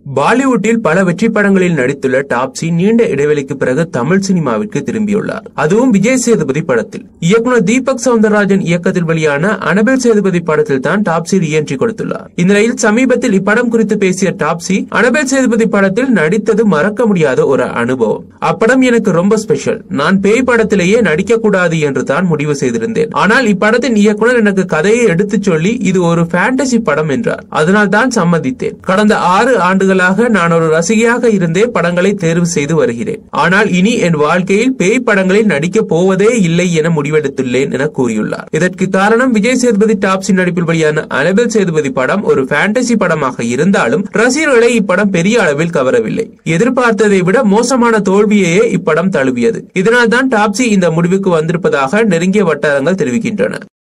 பாலிவுட்டில் பல வெற்றி படங்களில் நடித்துள்ள டாப்ஸி நீண்ட இடைவெளிக்கு பிறகு தமிழ் சினிமாவிற்கு திரும்பியுள்ளார் அதுவும் விஜய் சேதுபதி படத்தில் இயக்குனர் தீபக் சவுந்தரராஜன் இயக்கத்தில் வெளியான அனபேல் சேதுபதி படத்தில் தான் டாப்ஸி ரீஎன்ட்ரி கொடுத்துள்ளார் இந்நிலையில் சமீபத்தில் இப்படம் குறித்து பேசிய டாப்ஸி அனபேல் சேதுபதி படத்தில் நடித்தது மறக்க முடியாத ஒரு அனுபவம் அப்படம் எனக்கு ரொம்ப ஸ்பெஷல் நான் பேய் படத்திலேயே நடிக்க கூடாது என்று தான் முடிவு செய்திருந்தேன் ஆனால் இப்படத்தின் இயக்குனர் எனக்கு கதையை எடுத்துச் சொல்லி இது ஒரு ஃபேண்டசி படம் என்றார் அதனால் தான் சம்மதித்தேன் கடந்த ஆறு ஆண்டுகளாக நான் ஒரு ரசிகையாக இருந்தே படங்களை தேர்வு செய்து வருகிறேன் ஆனால் இனி என் வாழ்க்கையில் பேய் படங்களில் நடிக்கப் போவதே இல்லை என முடிவெடுத்துள்ளேன் என கூறியுள்ளார் இதற்கு காரணம் விஜய் சேதுபதி டாப்ஸின் நடிப்பில் வெளியான அனபெல் சேதுபதி படம் ஒரு ஃபேண்டசி படமாக இருந்தாலும் ரசிகர்களை இப்படம் பெரிய அளவில் கவரவில்லை எதிர்பார்த்ததை விட மோசமான தோல்வியையே இப்படம் தழுவியது இதனால் தான் டாப்ஸி இந்த முடிவுக்கு வந்திருப்பதாக நெருங்கிய வட்டாரங்கள் தெரிவிக்கின்றன